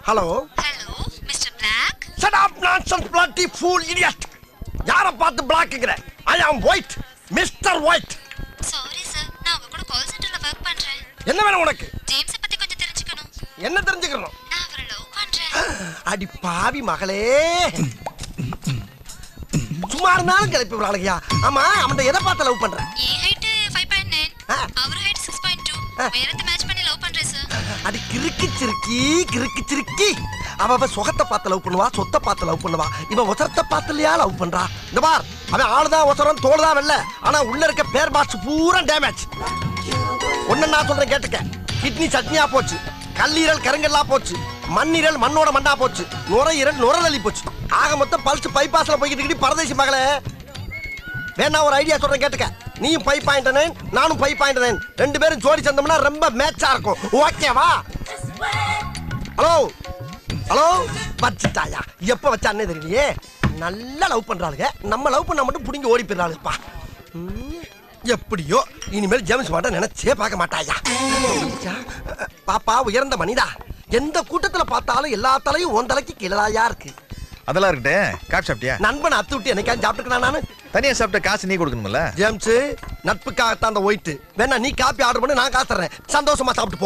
Hello hello mister black shut up nonsense bloody fool idiot யார பார்த்து பிளாக்குங்கிற I am white mister white sorry sir நான் உங்க கூட கால் சென்டர்ல ஒர்க் பண்றேன் என்ன வேணும் உனக்கு ஜேம்ஸ் பத்தி கொஞ்சம் தெரிஞ்சுக்கணும் என்ன தெரிஞ்சுக்கணும் நான் அவரை லவ் பண்றேன் அடி பாவி மகளே சும்மா இருந்தாலும் கிளப்பி விடாளையா ஆமா அவன் எதை பார்த்து லவ் பண்ற என் ஹைட் ஃபைவ் பாயிண்ட் நைன் ஆ. அவர் ஹைட் சிக்ஸ் பாயிண்ட் டூ ஆ. உயரத்தை மேட்ச் பண்ணி லவ் பண்றேன் சார் அடி கிறுக்கு சிறுக்கி கிறுக்கு சிறுக்கி அவ அவ சுகத்தை பார்த்து லவ் பண்ணுவா சொத்தை பார்த்து லவ் பண்ணுவா இவன் ஒசரத்தை பார்த்து இல்லையா லவ் பண்றா இந்த பார் அவன் ஆளுதான் ஒசரம் தோல் தான் வெல்ல ஆனா உள்ள இருக்க பேர் பாக்ஸ் பூரா டேமேஜ் ஒண்ணு நான் சொல்றேன் கேட்டுக்க கிட்னி சட்னியா போச்சு கல்லீரல் கருங்கல்லா போச்சு மண்ணீரல் மண்ணோட மண்ணா போச்சு நுரையீரல் நுரலி போச்சு ஆக மொத்தம் பல்ஸ் பைபாஸ்ல போய்கிட்டு இருக்கி பரதேசி மகளே வேணா ஒரு ஐடியா சொல்றேன் கேட்டுக்க நீயும் ஃபைவ் பாயிண்ட் நைன் நானும் ஃபைவ் பாயிண்ட் நைன் ரெண்டு பேரும் ஜோடி சேர்ந்தோம்னா ரொம்ப மேட்சா இருக்கும் ஓகேவா ஹலோ ஹலோ வச்சுட்டாயா எப்ப வச்சானே தெரியலையே நல்லா லவ் பண்றாளுங்க நம்ம லவ் பண்ணா மட்டும் புடிங்கி ஓடி போயிடறாளுப்பா ம், எப்படியோ இனிமேல் ஜேம்ஸ் மாட்ட நினைச்சே பார்க்க மாட்டாயா ஐயா, பாப்பா உயர்ந்த மனிதா எந்த கூட்டத்துல பார்த்தாலும் எல்லா தலையும் உன் தலைக்கு கீழாயா இருக்கு அதெல்லாம் இருக்கட்டும் காப்பி சாப்பிட்டியா நண்பன் அத்து விட்டு என்னைக்காவது சாப்பிட்டுக்கணும் நானு தனியா சாப்பிட்ட காசு நீ கொடுக்கணும்ல ஜேம்ஸ் நட்புக்காகத்தான் அந்த ஒயிட் வேணா நீ காப்பி ஆர்டர் பண்ணி நான் காசு தர்றேன் சந்தோஷமா சாப்பிட்டு போ